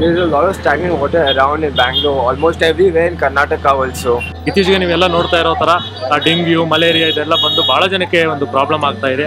There's a lot of stagnant water around in Bangalore, almost everywhere in Karnataka also. ಇತ್ತೀಚೆಗೆ ನೀವೆಲ್ಲ ನೋಡ್ತಾ ಇರೋ ತರ ಆ ಡೆಂಗ್ಯೂ ಮಲೇರಿಯಾ ಇದೆಲ್ಲ ಬಂದು ಬಹಳ ಜನಕ್ಕೆ ಒಂದು ಪ್ರಾಬ್ಲಮ್ ಆಗ್ತಾ ಇದೆ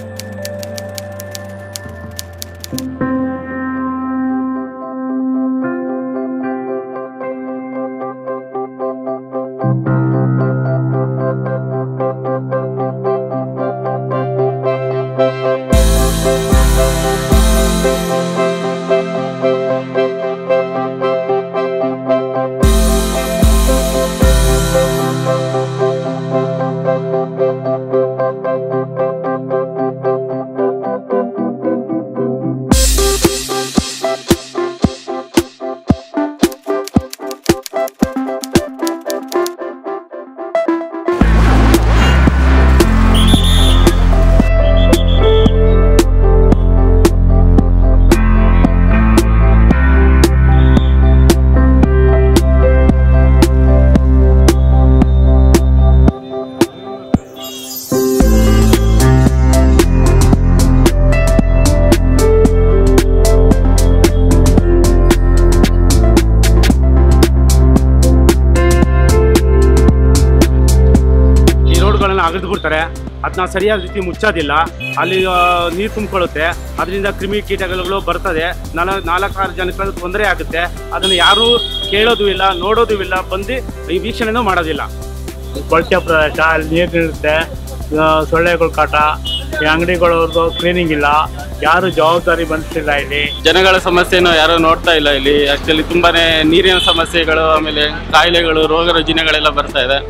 ಈ ರೋಡ್ಗಳನ್ನ ಅಗದು ಬಿಡ್ತಾರೆ ಅದನ್ನ ಸರಿಯಾದ ರೀತಿ ಮುಚ್ಚೋದಿಲ್ಲ ಅಲ್ಲಿ ನೀರು ತುಂಬಿಕೊಳ್ಳುತ್ತೆ ಅದರಿಂದ ಕ್ರಿಮಿ ಕೀಟಗಳು ಬರ್ತದೆ ನಾಲ್ ನಾಲ್ಕಾರು ಜನಕ್ಕೆ ತೊಂದರೆ ಆಗುತ್ತೆ ಅದನ್ನು ಯಾರೂ ಕೇಳೋದು ಇಲ್ಲ ನೋಡೋದು ಇಲ್ಲ ಬಂದು ಈ ವೀಕ್ಷಣೆನೂ ಮಾಡೋದಿಲ್ಲ ಕೊಳಚೆ ಪ್ರದೇಶ ಅಲ್ಲಿ ನೀರು ನಿಲ್ಲುತ್ತೆ ಆ, ಸೊಳ್ಳೆಗಳ ಕಾಟ ಈ ಅಂಗಡಿಗಳವ್ರದ್ದು ಕ್ಲೀನಿಂಗ್ ಇಲ್ಲ ಯಾರು ಜವಾಬ್ದಾರಿ ಬಂದಿಲ್ಲ ಇಲ್ಲಿ ಜನಗಳ ಸಮಸ್ಯೆನೂ ಯಾರು ನೋಡ್ತಾ ಇಲ್ಲ ಇಲ್ಲಿ ಆಕ್ಚುಲಿ ತುಂಬಾನೇ ನೀರಿನ ಸಮಸ್ಯೆಗಳು ಆಮೇಲೆ ಕಾಯಿಲೆಗಳು ರೋಗ ರುಜಿನಗಳೆಲ್ಲ ಬರ್ತಾ ಇದೆ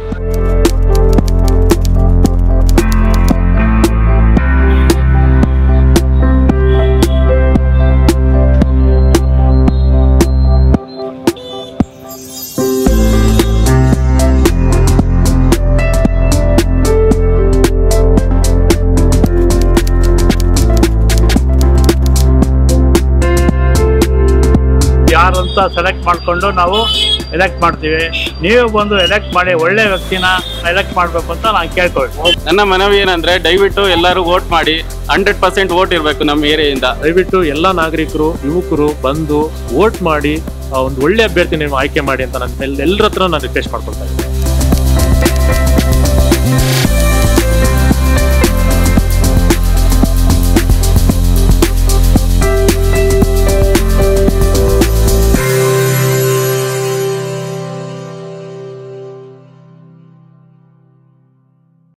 ಯಾರು ಅಂತ ಸೆಲೆಕ್ಟ್ ಮಾಡಿಕೊಂಡು ನಾವು ಎಲೆಕ್ಟ್ ಮಾಡ್ತೀವಿ ನೀವು ಬಂದು ಎಲೆಕ್ಟ್ ಮಾಡಿ ಒಳ್ಳೆ ವ್ಯಕ್ತಿನ ಎಲೆಕ್ಟ್ ಮಾಡಬೇಕು ಅಂತ ನಾನು ಕೇಳ್ಕೊಳ್ತೀನಿ ನನ್ನ ಮನವಿ ಏನಂದ್ರೆ ದಯವಿಟ್ಟು ಎಲ್ಲರೂ ವೋಟ್ ಮಾಡಿ ಹಂಡ್ರೆಡ್ ಪರ್ಸೆಂಟ್ ವೋಟ್ ಇರಬೇಕು ನಮ್ಮ ಏರಿಯಾಯಿಂದ ದಯವಿಟ್ಟು ಎಲ್ಲ ನಾಗರಿಕರು ಯುವಕರು ಬಂದು ವೋಟ್ ಮಾಡಿ ಆ ಒಂದು ಒಳ್ಳೆ ಅಭ್ಯರ್ಥಿ ನೀವು ಆಯ್ಕೆ ಮಾಡಿ ಅಂತ ನಾನು ಎಲ್ಲರ ಹತ್ರ ನಾನು ರಿಕ್ವೆಸ್ಟ್ ಮಾಡ್ಕೊಳ್ತಾ ಇದ್ದೀನಿ